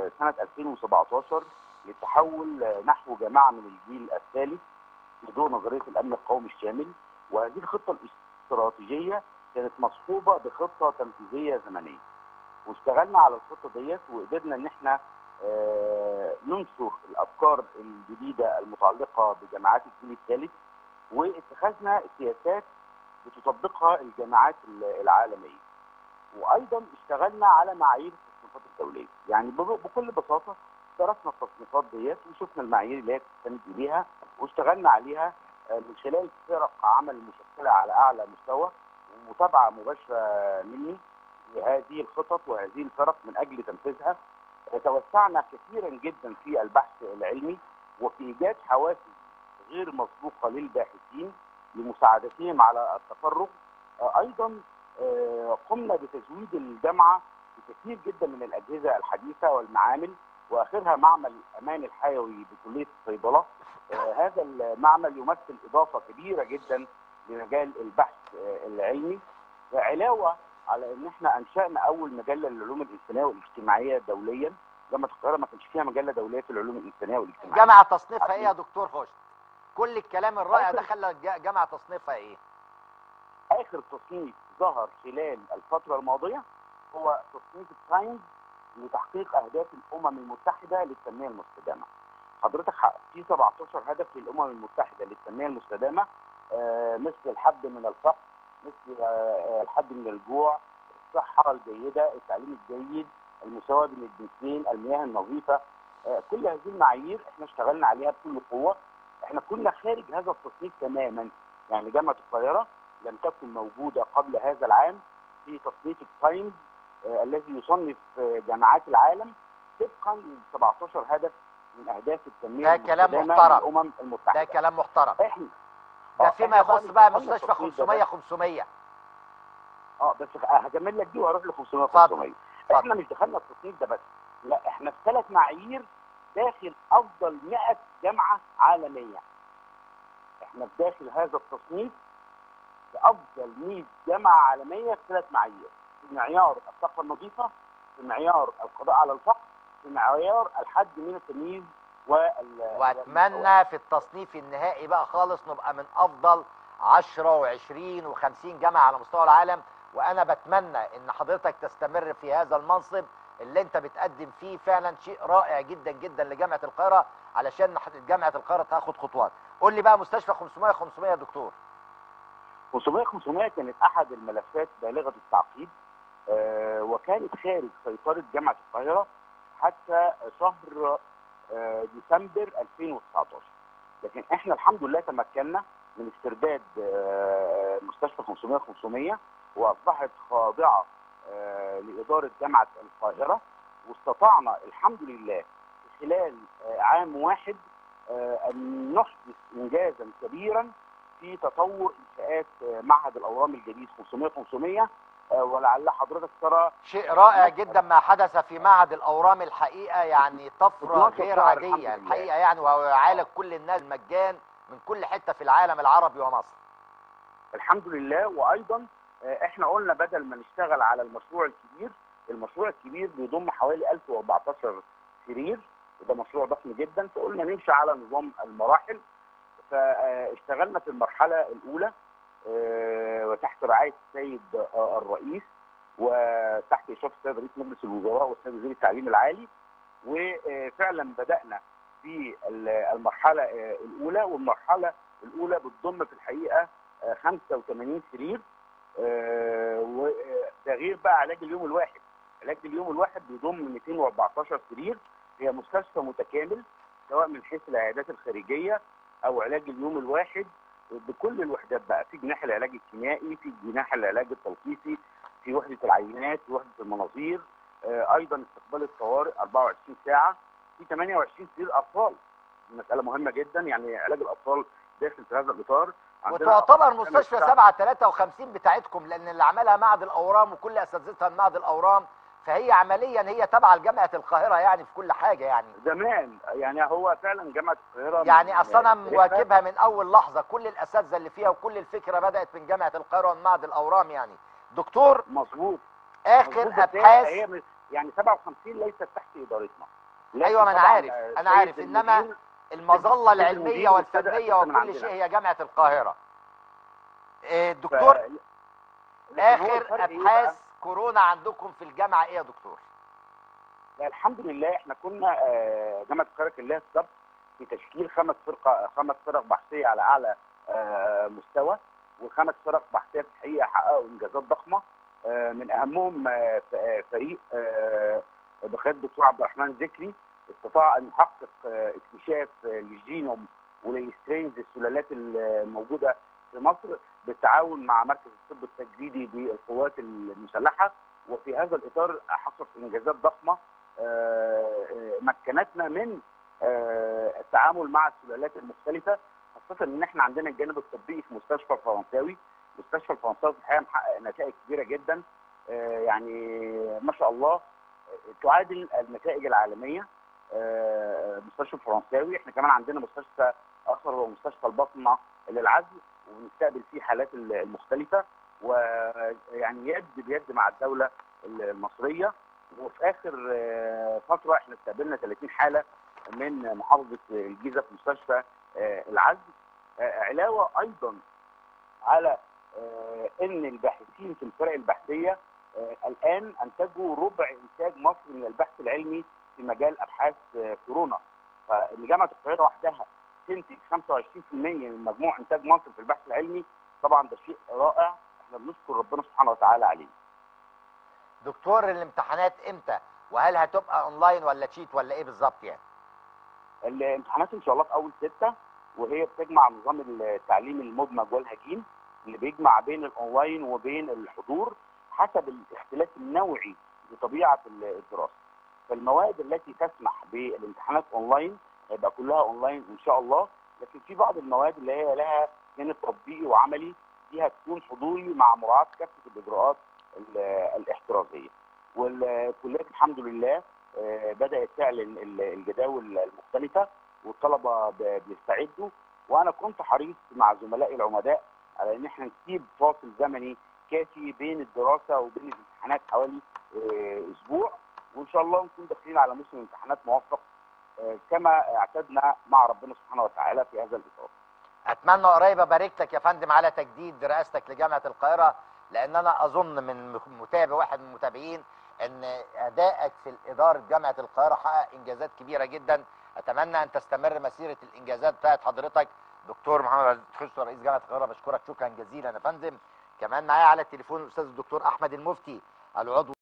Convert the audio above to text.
آه، سنه 2017 للتحول آه، نحو جماعه من الجيل الثالث في ضوء نظريه الامن القومي الشامل وهذه الخطه الاستراتيجيه كانت مصحوبه بخطه تنفيذيه زمنيه واشتغلنا على الخطه ديت وقدرنا ان احنا آه، ننشر الافكار الجديده المتعلقه بجامعات الجيل الثالث واتخذنا سياسات بتطبقها الجامعات العالميه وايضا اشتغلنا على معايير التصنيفات الدوليه يعني بب- بكل بساطه درسنا التصنيفات ديت وشفنا المعايير اللي هي بتستند اليها واشتغلنا عليها آه، من خلال فرق عمل مشكله على اعلى مستوى ومتابعه مباشره مني لهذه الخطط وهذه الفرق من اجل تنفيذها آه، توسعنا كثيرا جدا في البحث العلمي وفي ايجاد حوافز غير مسبوقه للباحثين لمساعدتهم على التفرغ آه، ايضا آه، قمنا بتزويد الجامعه بكثير جدا من الاجهزه الحديثه والمعامل واخرها معمل الامان الحيوي بكليه الصيدله آه، هذا المعمل يمثل اضافه كبيره جدا لمجال البحث آه، العلمي علاوه على ان احنا انشانا اول مجله للعلوم الانسانيه والاجتماعيه دوليا جامعه القاهره ما كانش فيها مجله دوليه في العلوم الانسانيه والاجتماعيه جامعه تصنيفها ايه يا دكتور حسن كل الكلام الرائع ده آخر- خلى الج- جامعه تصنيفها ايه اخر تصنيف ظهر خلال الفتره الماضيه هو تصنيف الساينس لتحقيق اهداف الامم المتحده للتنميه المستدامه. حضرتك حق- في 17 هدف للامم المتحده للتنميه المستدامه آه، مثل الحد من الفقر، مثل آه، آه، الحد من الجوع، الصحه الجيده، التعليم الجيد، المساواه بين الجنسين، المياه النظيفه، آه، كل هذه المعايير احنا اشتغلنا عليها بكل قوه. احنا كنا خارج هذا التصنيف تماما، يعني جامعه القاهره لم تكن موجودة قبل هذا العام في تصنيف التايمز آه، الذي يصنف آه، جامعات العالم طبقا ل 17 هدف من اهداف التنميه ده كلام المستدامة محترم. للامم ده المتحده كلام محترم احنا ده آه، فيما إحنا يخص بقى دخلنا مستشفى التصنيف ده 500 بس. 500 اه بس هكمل لك دي واروح ل 500 اتفضل. 500 اتفضل. احنا مش دخلنا التصنيف ده بس لا احنا في ثلاث معايير داخل افضل 100 جامعه عالميه احنا في داخل هذا التصنيف لافضل 100 جامعه عالميه في ثلاث معايير في معيار الطاقه النظيفه في معيار القضاء على الفقر في معيار الحد من التمييز وال واتمنى في التصنيف النهائي بقى خالص نبقى من افضل 10 و20 و50 جامعه على مستوى العالم وانا بتمنى ان حضرتك تستمر في هذا المنصب اللي انت بتقدم فيه فعلا شيء رائع جدا جدا لجامعه القاهره علشان نح- جامعه القاهره تاخد خطوات قول لي بقى مستشفى 500 500 يا دكتور 500 500 كانت احد الملفات بالغه التعقيد آه، وكانت خارج سيطره جامعه القاهره حتى شهر آه، ديسمبر 2019 لكن احنا الحمد لله تمكنا من استرداد آه، مستشفى 500 500 واصبحت خاضعه آه، لاداره جامعه القاهره واستطعنا الحمد لله في خلال آه، عام واحد آه، ان نحدث انجازا كبيرا في تطور انشاءات آه، معهد الاورام الجديد 500 500 آه، ولعل حضرتك ترى شيء رائع جدا ما حدث في معهد الاورام الحقيقه يعني طفره 12 غير شهر عاديه الحمد لله. الحقيقه يعني ويعالج كل الناس مجان من كل حته في العالم العربي ومصر الحمد لله وايضا آه، احنا قلنا بدل ما نشتغل على المشروع الكبير المشروع الكبير بيضم حوالي 1014 سرير وده مشروع ضخم جدا فقلنا نمشي على نظام المراحل فاشتغلنا في المرحله الاولى آه، وتحت رعايه السيد آه، الرئيس وتحت اشراف السيد رئيس مجلس الوزراء والسيد وزير التعليم العالي وفعلا بدانا في المرحله آه، الاولى والمرحله الاولى بتضم في الحقيقه آه، 85 سرير آه، وده غير بقى علاج اليوم الواحد علاج اليوم الواحد بيضم 214 سرير هي مستشفى متكامل سواء من حيث العيادات الخارجيه او علاج اليوم الواحد بكل الوحدات بقى في جناح العلاج الكيميائي في جناح العلاج التلخيصي في وحده العينات في وحده المناظير آه، ايضا استقبال الطوارئ 24 ساعه في 28 سرير اطفال دي مساله مهمه جدا يعني علاج الاطفال داخل في هذا الاطار عندنا وتعتبر أطفال مستشفى خمس 753 بتاعتكم لان اللي عملها معهد الاورام وكل اساتذتها من معهد الاورام فهي عمليا هي تابعه لجامعه القاهره يعني في كل حاجه يعني زمان يعني هو فعلا جامعه القاهره يعني من- اصل انا من- مواكبها من اول لحظه كل الاساتذه اللي فيها وكل الفكره بدات من جامعه القاهره ومن معهد الاورام يعني دكتور مظبوط اخر مظبوط، بس هي- ابحاث هي مش يعني 57 ليست تحت ادارتنا لكن ايوه ما انا طبعاً، عارف آه، انا سيد عارف انما المدير المظله سيد العلميه المدير والفنيه مبتدأ من وكل عندنا. شيء هي جامعه القاهره إيه، الدكتور ف- لكن هو اخر الفرق إيه بقى؟ ابحاث كورونا عندكم في الجامعه ايه يا دكتور لا الحمد لله احنا كنا آه، جامعه القاهره كان لها السبق في تشكيل خمس فرقه خمس فرق بحثيه على اعلى آه، مستوى وخمس فرق بحثيه في الحقيقه حققوا انجازات ضخمه آه، من اهمهم آه، ف- آه، فريق آه، بقياده الدكتور عبد الرحمن ذكري استطاع ان يحقق آه، اكتشاف آه، للجينوم وللسترينز السلالات الموجوده في مصر بالتعاون مع مركز الطب التجريدي بالقوات المسلحه وفي هذا الاطار حقق انجازات ضخمه آه، آه، مكنتنا من آه، التعامل مع السلالات المختلفه خاصه ان احنا عندنا الجانب الطبي في مستشفى فرنساوي مستشفى الفرنساوي في الحقيقه محقق نتائج كبيره جدا آه، يعني ما شاء الله آه، تعادل النتائج العالميه آه، مستشفى الفرنساوي احنا كمان عندنا مستشفى اخر هو مستشفى البطنه للعزل وبنستقبل فيه حالات المختلفه ويعني يد بيد مع الدوله المصريه وفي اخر آه، فتره احنا استقبلنا 30 حاله من محافظه الجيزه في مستشفى آه، العزل آه، علاوه ايضا على آه، ان الباحثين في الفرق البحثيه آه، الان انتجوا ربع انتاج مصر من البحث العلمي في مجال ابحاث آه، كورونا فان جامعه القاهره وحدها تنتج 25% من مجموع انتاج مصر في البحث العلمي طبعا ده شيء رائع احنا بنشكر ربنا سبحانه وتعالى عليه دكتور الامتحانات امتى وهل هتبقى اونلاين ولا تشيت ولا ايه بالظبط يعني الامتحانات ان شاء الله في اول ستة وهي بتجمع نظام التعليم المدمج والهجين اللي بيجمع بين الاونلاين وبين الحضور حسب الاختلاف النوعي لطبيعه الدراسه فالمواد التي تسمح بالامتحانات اونلاين هيبقى كلها اونلاين ان شاء الله لكن في بعض المواد اللي هي لها جانب تطبيقي وعملي دي هتكون حضوري مع مراعاه كافه الاجراءات ال- الاحترازيه والكليات الحمد لله آه، بدات تعلن ال- الجداول المختلفه والطلبه ب- بيستعدوا وانا كنت حريص مع زملائي العمداء على ان احنا نسيب فاصل زمني كافي بين الدراسه وبين الامتحانات حوالي آه، اسبوع وان شاء الله نكون داخلين على موسم امتحانات موفق آه، كما اعتدنا مع ربنا سبحانه وتعالى في هذا الاطار. اتمنى قريب ابارك لك يا فندم على تجديد رئاستك لجامعه القاهره لان انا اظن من متابع واحد من المتابعين ان ادائك في اداره جامعه القاهره حقق انجازات كبيره جدا اتمنى ان تستمر مسيره الانجازات بتاعت حضرتك دكتور محمد عزيز حسن رئيس جامعه القاهره بشكرك شكرا جزيلا يا فندم كمان معايا على التليفون الاستاذ الدكتور احمد المفتي العضو